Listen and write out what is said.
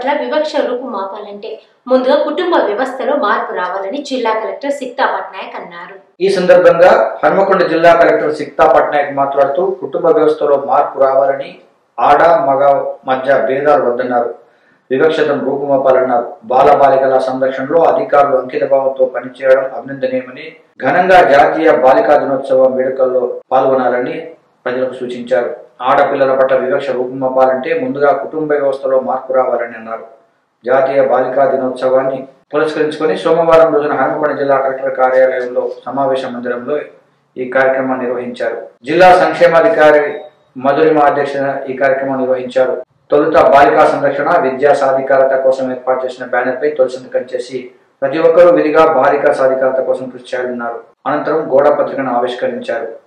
పట్ల వివక్ష రూపుమాపాలంటే ముందుగా కుటుంబ వ్యవస్థలో మార్పు రావాలని జిల్లా కలెక్టర్ సిక్తా పట్నాయక్ అన్నారు ఈ సందర్భంగా హన్మకొండ జిల్లా కలెక్టర్ సిక్తా పట్నాయక్ మాట్లాడుతూ కుటుంబ వ్యవస్థలో మార్పు రావాలని ఆడ మగ మధ్య భేదాలు వద్దన్నారు వివక్షతను రూపుమాపాలన్నారు బాల బాలికల సంరక్షణలో అధికారులు అంకితభావంతో పనిచేయడం అభినందనీయమని ఘనంగా జాతీయ బాలికా దినోత్సవ వేడుకల్లో పాల్గొనాలని ప్రజలకు సూచించారు ఆడపిల్లల పట్ల వివక్ష రూపుమాపాలంటే ముందుగా కుటుంబ వ్యవస్థలో మార్పు రావాలని అన్నారు జాతీయ బాలికా దినోత్సవాన్ని పురస్కరించుకొని సోమవారం రోజున హనుమకొండ జిల్లా కలెక్టర్ కార్యాలయంలో సమావేశ మందిరంలో ఈ కార్యక్రమాన్ని నిర్వహించారు జిల్లా సంక్షేమాధికారి మధురిమ అధ్యక్షత ఈ కార్యక్రమం నిర్వహించారు తొలుత బాలికా సంరక్షణ విద్యా సాధికారత కోసం ఏర్పాటు చేసిన బ్యానర్ పై తొలి సంతకం చేసి ప్రతి ఒక్కరూ విధిగా బాలికా సాధికారత కోసం కృషి చేయాలన్నారు అనంతరం గోడ పత్రికను ఆవిష్కరించారు